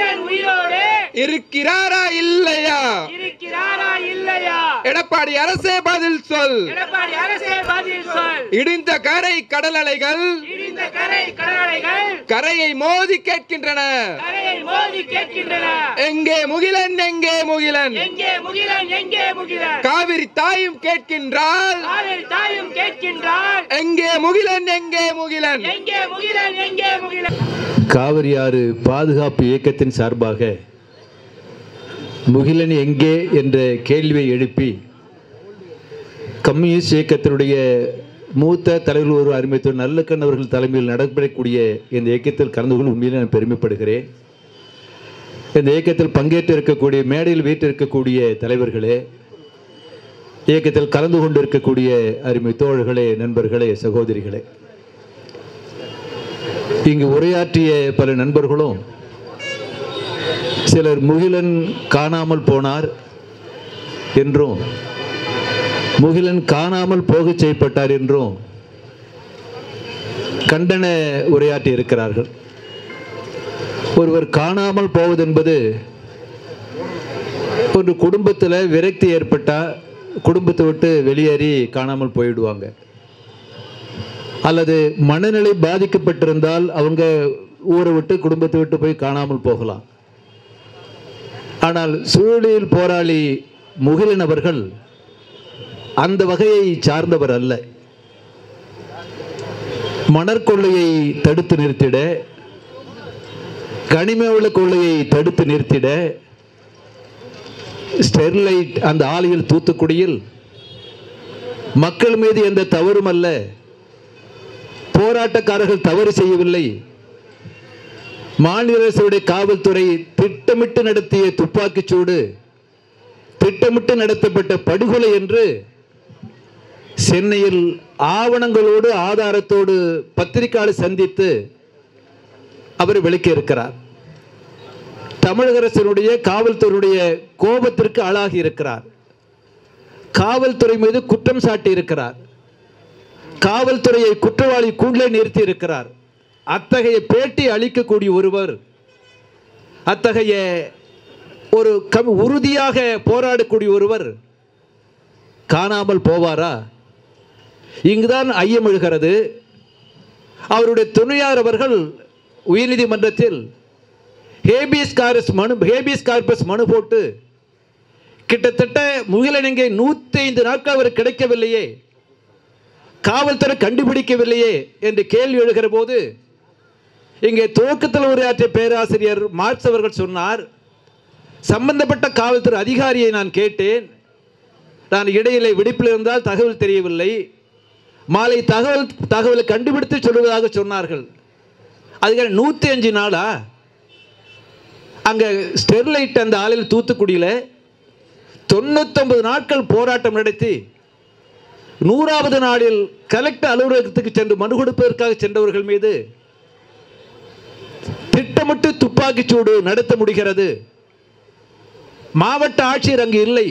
முகிலன் உயிரோடு இருக்கிறாரா இல்லையா இருக்கிறாரா இல்லையா எடப்பாடி அரசே பதில் சொல் எடப்பாடி அரசே பதில் சொல் இடிந்த கரை கடல் அலைகள் இடிந்த கரை கடலைகள் கரையை மோதி கேட்கின்றன கரையை மோதி கேட்கின்றன எங்கே முகிலன் எங்கே முகிலன் எங்கே முகிலன் எங்கே முகிலன் காவிரி தாயும் கேட்கின்றாள் காவிரி தாயும் கேட்கின்றாள் எங்கே முகிலன் எங்கே முகிலன் எங்கே முகிலன் எங்கே முகிலன் காவிரியாறு பாதுகாப்பு இயக்கத்தின் சார்பாக முகிலன் எங்கே என்ற கேள்வியை எழுப்பி கம்யூனிஸ்ட் இயக்கத்தினுடைய மூத்த தலைவர் ஒரு அருமைத்தோர் நல்லக்கண் அவர்கள் தலைமையில் நடைபெறக்கூடிய இந்த இயக்கத்தில் கலந்து கொள்ள உண்மையிலே நான் பெருமைப்படுகிறேன் இந்த இயக்கத்தில் பங்கேற்று இருக்கக்கூடிய மேடையில் வீட்டிருக்கக்கூடிய தலைவர்களே இயக்கத்தில் கலந்து கொண்டிருக்கக்கூடிய அருமை தோழர்களே நண்பர்களே சகோதரிகளே இங்கு உரையாற்றிய பல நண்பர்களும் சிலர் முகிலன் காணாமல் போனார் என்றும் முகிலன் காணாமல் போகச் செய்யப்பட்டார் என்றும் கண்டன உரையாற்றி இருக்கிறார்கள் ஒருவர் காணாமல் போவதென்பது ஒரு குடும்பத்தில் விரக்தி ஏற்பட்டால் குடும்பத்தை விட்டு வெளியேறி காணாமல் போயிடுவாங்க அல்லது மனநிலை பாதிக்கப்பட்டிருந்தால் அவங்க ஊரை விட்டு குடும்பத்தை விட்டு போய் காணாமல் போகலாம் ஆனால் சூழலில் போராளி முகிலன் அவர்கள் அந்த வகையை சார்ந்தவர் அல்ல மணற்கொள்ளையை தடுத்து நிறுத்திட கனிமவள கொள்ளையை தடுத்து நிறுத்திட ஸ்டெர்லைட் அந்த ஆலையில் தூத்துக்குடியில் மக்கள் மீது எந்த தவறும் அல்ல போராட்டக்காரர்கள் தவறு செய்யவில்லை மாநில அரசுடைய காவல்துறை திட்டமிட்டு நடத்திய துப்பாக்கிச் சூடு திட்டமிட்டு நடத்தப்பட்ட படுகொலை என்று சென்னையில் ஆவணங்களோடு ஆதாரத்தோடு பத்திரிகையாளர் சந்தித்து அவர் விளக்கி இருக்கிறார் தமிழக அரசினுடைய காவல்துறையுடைய கோபத்திற்கு ஆளாகி இருக்கிறார் காவல்துறை மீது குற்றம் சாட்டி இருக்கிறார் காவல்துறையை குற்றவாளி கூண்டிலே நிறுத்தி இருக்கிறார் அத்தகைய பேட்டி அளிக்கக்கூடிய ஒருவர் அத்தகைய ஒரு கம் உறுதியாக போராடக்கூடிய ஒருவர் காணாமல் போவாரா இங்குதான் ஐயம் எழுகிறது அவருடைய துணையார் அவர்கள் உயர்நீதிமன்றத்தில் ஹேபியஸ் கார்பஸ் மனு ஹேபியஸ் கார்பஸ் மனு போட்டு கிட்டத்தட்ட முகிலனங்கை நூற்றி ஐந்து நாட்கள் அவர் கிடைக்கவில்லையே காவல்துறை கண்டுபிடிக்கவில்லையே என்று கேள்வி எழுகிற போது இங்கே துவக்கத்தில் உரையாற்றிய பேராசிரியர் மார்க்ஸ் அவர்கள் சொன்னார் சம்பந்தப்பட்ட காவல்துறை அதிகாரியை நான் கேட்டேன் நான் இடையிலே விடுப்பில் இருந்தால் தகவல் தெரியவில்லை மாலை தகவல் தகவலை கண்டுபிடித்து சொல்லுவதாக சொன்னார்கள் அதுக்கான நூற்றி அஞ்சு நாளா அங்கே ஸ்டெர்லைட் அந்த ஆலையில் தூத்துக்குடியில் தொண்ணூத்தொன்பது நாட்கள் போராட்டம் நடத்தி நூறாவது நாளில் கலெக்டர் அலுவலகத்துக்கு சென்று மனு கொடுப்பதற்காக சென்றவர்கள் மீது திட்டமிட்டு துப்பாக்கிச் சூடு நடத்த முடிகிறது மாவட்ட ஆட்சியர் அங்கு இல்லை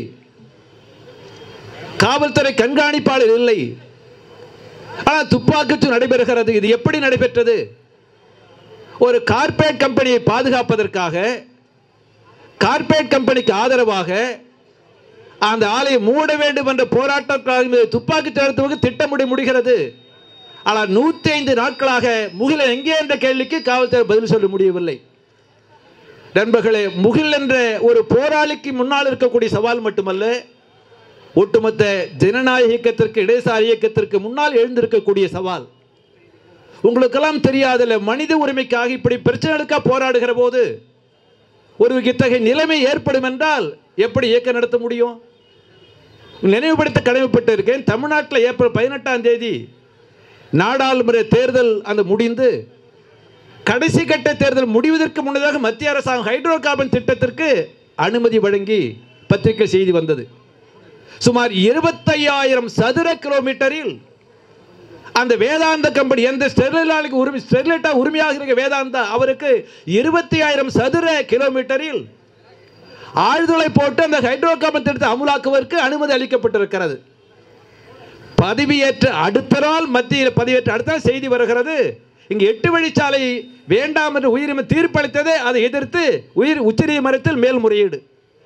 காவல்துறை கண்காணிப்பாளர் இல்லை ஆனால் துப்பாக்கிச்சூடு நடைபெறுகிறது இது எப்படி நடைபெற்றது ஒரு கார்ப்பரேட் கம்பெனியை பாதுகாப்பதற்காக கார்ப்பரேட் கம்பெனிக்கு ஆதரவாக அந்த ஆலையை மூட வேண்டும் என்ற போராட்டக்காக துப்பாக்கி நடத்துவதற்கு திட்டமிட முடிகிறது ஆனால் நூற்றி ஐந்து நாட்களாக முகில் எங்கே என்ற கேள்விக்கு காவல்துறை பதில் சொல்ல முடியவில்லை நண்பர்களே முகில் என்ற ஒரு போராளிக்கு முன்னால் இருக்கக்கூடிய சவால் மட்டுமல்ல ஒட்டுமொத்த ஜனநாயக இயக்கத்திற்கு இடதுசாரி இயக்கத்திற்கு முன்னால் எழுந்திருக்கக்கூடிய சவால் உங்களுக்கெல்லாம் தெரியாதல்ல மனித உரிமைக்காக இப்படி பிரச்சனைகளுக்காக போராடுகிற போது ஒரு இத்தகைய நிலைமை ஏற்படும் என்றால் எப்படி இயக்கம் நடத்த முடியும் நினைவுபடுத்த கடமைப்பட்டு இருக்கேன் தமிழ்நாட்டில் ஏப்ரல் பதினெட்டாம் தேதி நாடாளுமன்ற தேர்தல் அந்த முடிந்து கடைசி கட்ட தேர்தல் முடிவதற்கு முன்னதாக மத்திய அரசாங்கம் ஹைட்ரோ கார்பன் திட்டத்திற்கு அனுமதி வழங்கி பத்திரிகை செய்தி வந்தது சுமார் இருபத்தையாயிரம் சதுர கிலோமீட்டரில் அந்த வேதாந்த கம்பெனி எந்த ஸ்டெர்லைட் உரிமை ஸ்டெர்லைட்டா உரிமையாக இருக்க வேதாந்தா அவருக்கு இருபத்தி ஆயிரம் சதுர கிலோமீட்டரில் ஆழ்துளை போட்டு அந்த ஹைட்ரோ கார்பன் திட்டத்தை அமுலாக்குவதற்கு அனுமதி அளிக்கப்பட்டிருக்கிறது பதவியேற்ற அடுத்த நாள் மத்தியில் பதவியேற்ற அடுத்த நாள் செய்தி வருகிறது இங்கு எட்டு வழிச்சாலை வேண்டாம் என்று உயிரிமை தீர்ப்பளித்ததை அதை எதிர்த்து உயிர் உச்சநீதிமன்றத்தில் மேல்முறையீடு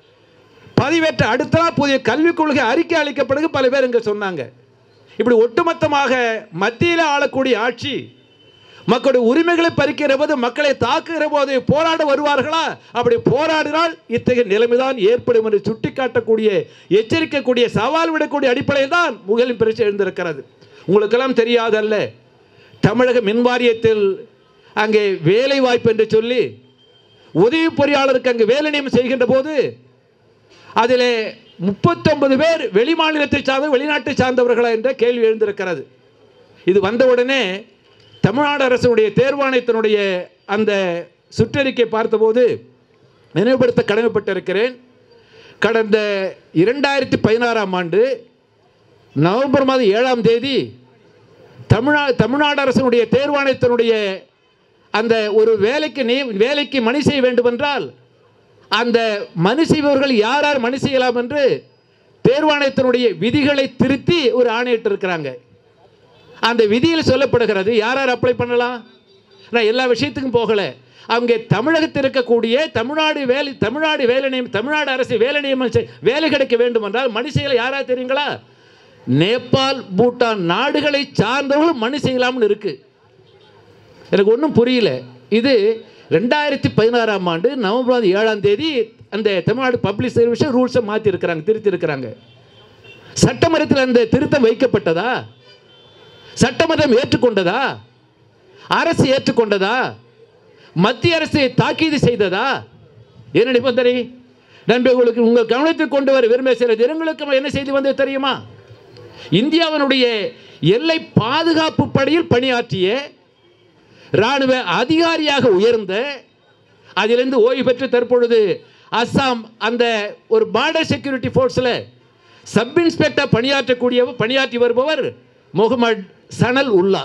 பதிவேற்ற அடுத்த நாள் புதிய கல்விக் கொள்கை அறிக்கை அளிக்கப்படுது பல பேர் இங்கே சொன்னாங்க இப்படி ஒட்டுமொத்தமாக மத்தியில் ஆளக்கூடிய ஆட்சி மக்களுடைய உரிமைகளை பறிக்கிற போது மக்களை தாக்குகிற போது போராட வருவார்களா அப்படி போராடினால் இத்தகைய நிலைமைதான் ஏற்படும் என்று சுட்டிக்காட்டக்கூடிய எச்சரிக்கக்கூடிய சவால் விடக்கூடிய அடிப்படையில் தான் முகலின் பிரச்சனை எழுந்திருக்கிறது உங்களுக்கெல்லாம் தெரியாதல்ல தமிழக மின் வாரியத்தில் அங்கே வேலை வாய்ப்பு என்று சொல்லி உதவி பொறியாளருக்கு அங்கு வேலை நியமனம் செய்கின்ற போது அதில் முப்பத்தொன்பது பேர் வெளி மாநிலத்தை சார்ந்த வெளிநாட்டை சார்ந்தவர்களா என்ற கேள்வி எழுந்திருக்கிறது இது வந்தவுடனே தமிழ்நாடு அரசுடைய தேர்வாணையத்தினுடைய அந்த சுற்றறிக்கை பார்த்தபோது நினைவுபடுத்த கடமைப்பட்டிருக்கிறேன் கடந்த இரண்டாயிரத்தி பதினாறாம் ஆண்டு நவம்பர் மாதம் ஏழாம் தேதி தமிழ்நாடு தமிழ்நாடு அரசினுடைய தேர்வாணையத்தினுடைய அந்த ஒரு வேலைக்கு நீ வேலைக்கு மணி செய்ய வேண்டுமென்றால் அந்த மனு செய்பவர்கள் யார் யார் மனு செய்யலாம் என்று தேர்வாணையத்தினுடைய விதிகளை திருத்தி ஒரு ஆணையிட்டு இருக்கிறாங்க அந்த விதியில் சொல்லப்படுகிறது யார் யார் அப்ளை பண்ணலாம் நான் எல்லா விஷயத்துக்கும் போகலை அவங்க தமிழகத்தில் இருக்கக்கூடிய தமிழ்நாடு வேலை தமிழ்நாடு வேலை நியமனம் தமிழ்நாடு அரசு வேலை நியமனம் செய்- வேலை கிடைக்க வேண்டும் என்றால் மனுஷங்களை யாரா தெரியுங்களா நேபாள் பூட்டான் நாடுகளை சார்ந்தவர்களும் மனு செய்யலாம்னு இருக்கு எனக்கு ஒன்றும் புரியல இது ரெண்டாயிரத்தி பதினாறாம் ஆண்டு நவம்பர் மாதம் ஏழாம் தேதி அந்த தமிழ்நாடு பப்ளிக் சர்வீஸ் ரூல்ஸை மாற்றி இருக்கிறாங்க திருத்தி இருக்கிறாங்க சட்டமன்றத்தில் அந்த திருத்தம் வைக்கப்பட்டதா சட்டமன்றம் ஏற்றுக்கொண்டதா அரசு ஏற்றுக்கொண்டதா மத்திய அரசு தாக்கீது செய்ததா என்ன நிபந்தனை நண்பர்களுக்கு உங்கள் கவனத்தில் கொண்டு வர விரும்ப சில தினங்களுக்கு என்ன செய்தி வந்தது தெரியுமா இந்தியாவினுடைய எல்லை பாதுகாப்பு படையில் பணியாற்றிய ராணுவ அதிகாரியாக உயர்ந்த அதிலிருந்து ஓய்வு பெற்று தற்பொழுது அஸ்ஸாம் அந்த ஒரு பார்டர் செக்யூரிட்டி ஃபோர்ஸில் சப் இன்ஸ்பெக்டர் பணியாற்றக்கூடிய பணியாற்றி வருபவர் முகமது சனல் உல்லா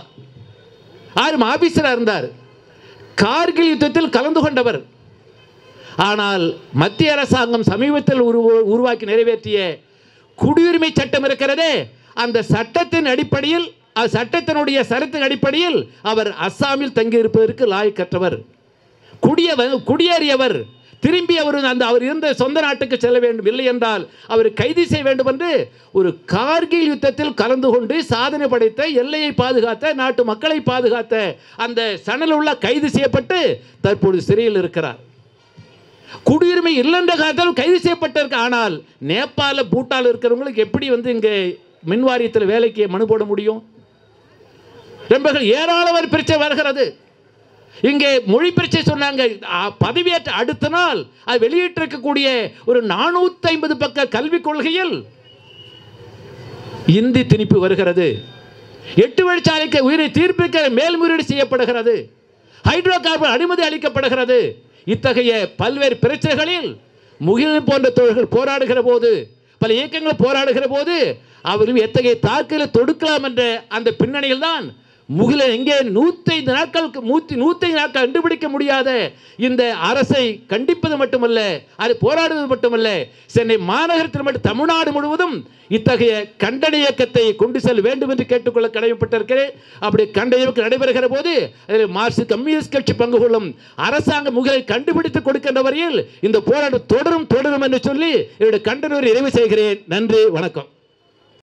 ஆறும் ஆபீசராக இருந்தார் கார்கில் யுத்தத்தில் கலந்து கொண்டவர் ஆனால் மத்திய அரசாங்கம் சமீபத்தில் உருவ- உருவாக்கி நிறைவேற்றிய குடியுரிமை சட்டம் இருக்கிறதே அந்த சட்டத்தின் அடிப்படையில் அந்த சட்டத்தினுடைய சரத்தின் அடிப்படையில் அவர் அஸ்ஸாமில் தங்கியிருப்பதற்கு லாயக்கற்றவர் குடியவ குடியேறியவர் திரும்பி அவர் அந்த அவர் இருந்த சொந்த நாட்டுக்கு செல்ல வேண்டும் இல்லை என்றால் அவர் கைது செய்ய வேண்டும் என்று ஒரு கார்கில் யுத்தத்தில் கலந்து கொண்டு சாதனை படைத்த எல்லையை பாதுகாத்த நாட்டு மக்களை பாதுகாத்த அந்த சணல் உள்ள கைது செய்யப்பட்டு தற்பொழுது சிறையில் இருக்கிறார் குடியுரிமை இல்லைன்ற காலத்தில் கைது செய்யப்பட்டிருக்க ஆனால் நேபாள பூட்டால் இருக்கிறவங்களுக்கு எப்படி வந்து இங்கே மின் வாரியத்தில் வேலைக்கு மனு போட முடியும் ரொம்ப ஏராளமான பிரச்சனை வருகிறது இங்கே மொழி பிரச்சனை சொன்னாங்க ஆ, பதவியேற்ற அடுத்த நாள் அது வெளியிட்டிருக்கக்கூடிய ஒரு நானூத்தி ஐம்பது பக்க கல்விக் கொள்கையில் இந்தி திணிப்பு வருகிறது எட்டு வழிச்சாலைக்கு உயிரை தீர்ப்பிக்க மேல்முறையீடு செய்யப்படுகிறது ஹைட்ரோ கார்பன் அனுமதி அளிக்கப்படுகிறது இத்தகைய பல்வேறு பிரச்சனைகளில் முகில் போன்ற தோழர்கள் போராடுகிற போது பல இயக்கங்கள் போராடுகிற போது அவரும் எத்தகைய தாக்கலை தொடுக்கலாம் என்ற அந்த பின்னணியில் தான் முகிலன் எங்கே நூத்தைந்து நாட்களுக்கு நூற்றி நூத்தைந்து நாட்கள் கண்டுபிடிக்க முடியாத இந்த அரசை கண்டிப்பது மட்டுமல்ல அது போராடுவது மட்டுமல்ல சென்னை மாநகரத்தில் மட்டும் தமிழ்நாடு முழுவதும் இத்தகைய கண்டன இயக்கத்தை கொண்டு செல்ல வேண்டும் என்று கேட்டுக்கொள்ள கடமைப்பட்டிருக்கிறேன் அப்படி கண்டன இயக்கம் நடைபெறுகிற போது அதில் மார்க்சிஸ்ட் கம்யூனிஸ்ட் கட்சி பங்கு கொள்ளும் அரசாங்க முகலை கண்டுபிடித்து கொடுக்கின்ற வரையில் இந்த போராட்டம் தொடரும் தொடரும் என்று சொல்லி என்னுடைய கண்டன நிறைவு செய்கிறேன் நன்றி வணக்கம்